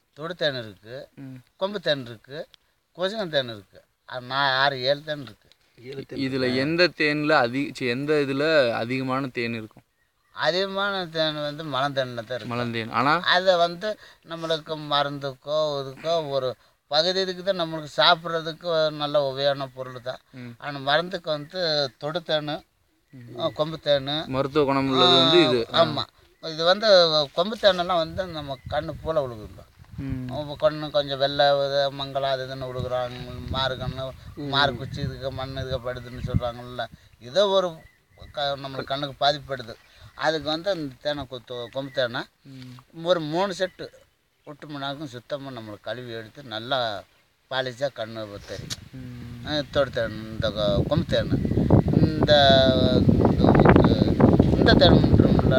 தொடு தேன் இருக்குது ம். கொம்பு தேன் இருக்குது கொசுங்கன் தேன் இருக்குது நான் ஆறு ஏழு தேன் இருக்குது இதுல எந்த தேன்ல அதிக சி, எந்த இதுல அதிகமான தேன் இருக்கும் அதிகமான தேன் வந்து மலந்தேனில் தான் இருக்குது மலந்தேன் ஆனா அதை வந்து நம்மளுக்கு மருந்துக்கோ இதுக்கோ ஒரு பகுதி இதுக்கு தான் நம்மளுக்கு சாப்பிட்றதுக்கு நல்ல உபயோகமான பொருள் தான் ம். ஆனால் மருந்துக்கு வந்து தொடு தேன் கொம்பு தேன் மருத்துவ குணம் உள்ளது வந்து இது ஆமாம் இது வந்து கொம்பு தேனெல்லாம் வந்து நம்ம கண்ணு போல விழுகுது ம். கண்ணு கொஞ்சம் வெள்ளை இது மங்களம் அது இதுன்னு விழுகுறாங்க மாறு கண்ணு மாறு குச்சி இதுக்கு மண் இதுக்கு படுதுன்னு சொல்கிறாங்கல்ல ஏதோ ஒரு க நம்மளுக்கு கண்ணுக்கு பாதிப்படுது அதுக்கு வந்து அந்த தேனை கொத்து கொம்பு தேனை ம். ஒரு மூணு செட்டு விட்டோம்னாக்கும் சுத்தமாக நம்மளுக்கு கழுவி எடுத்து நல்லா பாலிச்சாக கண்ணு தெரியும் ம். அஹ் தொடு தேன் இந்த கொ- கொம்பு தேன் இந்த இந்த- இந்த தேன்ல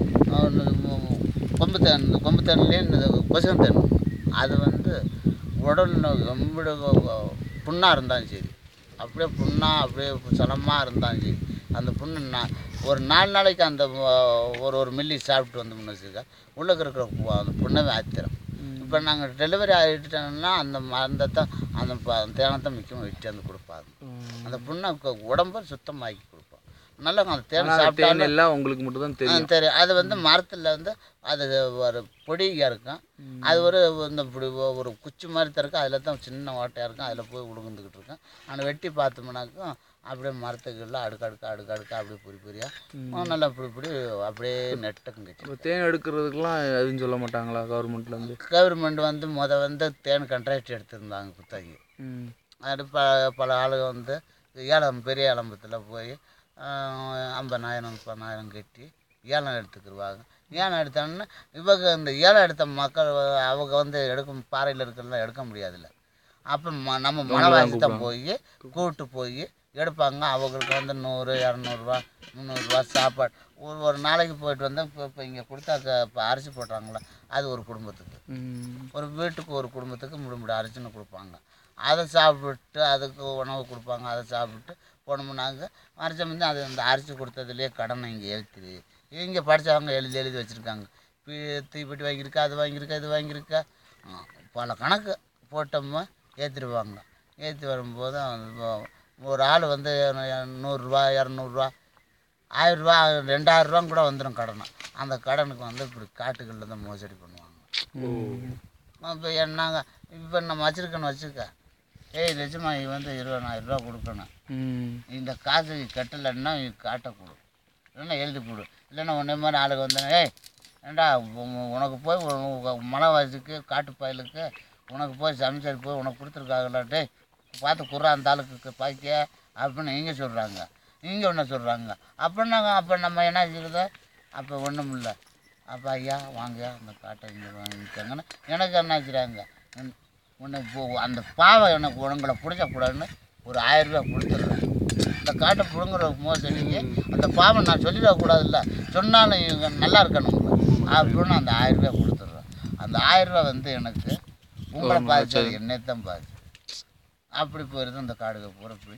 கொம்பு தேன் இந்த கொம்பு தேன்லேயே இந்த கொசம் தேன் அது வந்து உடல்ல எம்பிடு புண்ணாக இருந்தாலும் சரி அப்படியே புண்ணாக அப்படியே சலமாக இருந்தாலும் சரி அந்த புண்ணு நான் ஒரு நாலு நாளைக்கு அந்த அஹ், ஒரு ஒரு மில்லி சாப்பிட்டு வந்தோம்னு வச்சுக்க உள்ளே இருக்கிற பு- அந்த புண்ணவே ஆத்திரம் இப்போ நாங்கள் டெலிவரி ஆகிட்டோம்னா அந்த மருந்தை தான் அந்த ப- தேனத்தை முக்கியம் வெட்டி வந்து கொடுப்பாங்க ம். அந்த புண்ணை கு- உடம்ப சுத்தமாக்கி கொடுப்போம் நல்லா அந்த தேன் ஆனா அந்த தேன் சாப்பிட்டாலும் எல்லாம் உங்களுக்கு மட்டும் தான் ஆ, தெரியும் தெரியும் அது வந்து மரத்தில் வந்து அது ஒரு பொடியாக இருக்கும் அது ஒரு இந்த இப்படி ஒ- ஒரு குச்சி மாதிரி திறக்கும் அதில் தான் சின்ன ஓட்டையாக இருக்கும் அதில் போய் உழுகுந்துக்கிட்டு இருக்கும் ஆனால் வெட்டி பார்த்தோம்னாக்கும் அப்படியே மரத்துக்குள்ள அடுக்கு அடுக்கு அடுக்கு அடுக்கு அப்படியே பொறி பொரியாக நல்லா இப்படி இப்படி அப்படியே நெட்டுக்குங்க இப்போ தேன் எடுக்கிறதுக்கெல்லாம் எதுவும் சொல்ல மாட்டாங்களா கவர்மெண்ட்ல இருந்து கவர்மெண்ட் வந்து முத வந்து தேன் கண்ட்ராக்ட் எடுத்திருந்தாங்க குத்தகை ம். அது ப பல ஆளுங்க வந்து ஏலம் பெரிய ஏலம்பத்தில் போய் ஆஹ், ஐம்பதாயிரம் முப்பதாயிரம் கட்டி ஏலம் எடுத்துக்கிடுவாங்க ஏலம் எடுத்தோன்னா இவங்க இந்த ஏலம் எடுத்த மக்கள் வ- அவங்க வந்து எடுக்கும் பாறையில் இருக்கிறதெல்லாம் எடுக்க முடியாதுல்ல அப்போ ம நம்ம மனவாசி தான் போய் கூப்பிட்டு போய் எடுப்பாங்க அவங்களுக்கு வந்து நூறு இரநூறுவா முந்நூறுரூவா சாப்பாடு ஒரு ஒரு நாளைக்கு போயிட்டு வந்து இப்போ இப்போ இங்கே கொடுத்தா க- இப்போ அரிசி போடுறாங்களா அது ஒரு குடும்பத்துக்கு ம். ஒரு வீட்டுக்கு ஒரு குடும்பத்துக்கு முடுமுடி அரிசின்னு கொடுப்பாங்க அதை சாப்பிட்டு அதுக்கு உணவு கொடுப்பாங்க அதை சாப்பிட்டு போனோம்னாங்க வருஷம் வந்து அது அந்த அரிசி கொடுத்ததுலேயே கடனை இங்கே எழுத்துது இங்கே படித்தவங்க எழுதி எழுதி வச்சுருக்காங்க தீப்பெட்டி வாங்கியிருக்கா அது வாங்கியிருக்கா இது வாங்கியிருக்கா ஆ, பல கணக்கு போட்டோம்மா ஏற்றிடுவாங்க ஏற்றி வரும்போது அந்த ஒரு ஆள் வந்து நூறுரூவா இரநூறுவா ஆயிரரூவா ரெண்டாயிரரூவா கூட வந்துடும் கடனை அந்த கடனுக்கு வந்து இப்படி காட்டுகளில் தான் மோசடி பண்ணுவாங்க ம். இப்போ என்னங்க இப்போ நம்ம வச்சுருக்கேன்னு வச்சுக்க ஏய் நிஜமா இது வந்து இருபதாயிரம் ரூபா கொடுக்கணும் ம். இந்த காசு கட்டலைன்னா இது காட்டை கொடு இல்லைன்னா எழுதி கொடு இல்லைன்னா உன்னை மாதிரி ஆளுங்க வந்தானே ஏய் ஏண்டா உ- உனக்கு போய் உ- மலை வாசிக்கு காட்டு பயலுக்கு உனக்கு போய் சமைச்சல் போய் உனக்கு கொடுத்துருக்காங்களா டேய் பார்த்து குறா அந்த ஆளுக்கு பாய்க்க அப்படின்னு இங்கே சொல்கிறாங்க இங்கே ஒன்று சொல்கிறாங்க அப்படின்னா அப்போ நம்ம என்ன செய்யுது அப்போ ஒன்றும் இல்லை அப்போ ஐயா வாங்கய்யா அந்த காட்டை இங்கே வாங்கிக்கோங்கன்னு எனக்கு என்ன செய்கிறாங்க உன்னை இப்போ அந்த பாவை எனக்கு உங்களை பிடிக்கக்கூடாதுன்னு ஒரு ஆயிரம் ரூபாய் கொடுத்துட்றேன் இந்த காட்டை பிடுங்குற மோசடிக்கு அந்த பாவை நான் சொல்லிடக்கூடாதுல்ல சொன்னாலும் இவங்க நல்லா இருக்கணும் அப்படின்னு அந்த ஆயிரம் ரூபாய் கொடுத்துட்றேன் அந்த ஆயிரம் ரூபாய் வந்து எனக்கு உங்களை பாதிச்சது என்னை தான் பாதிச்சு அப்படி போயிடுது அந்த காடுக பூரா போய்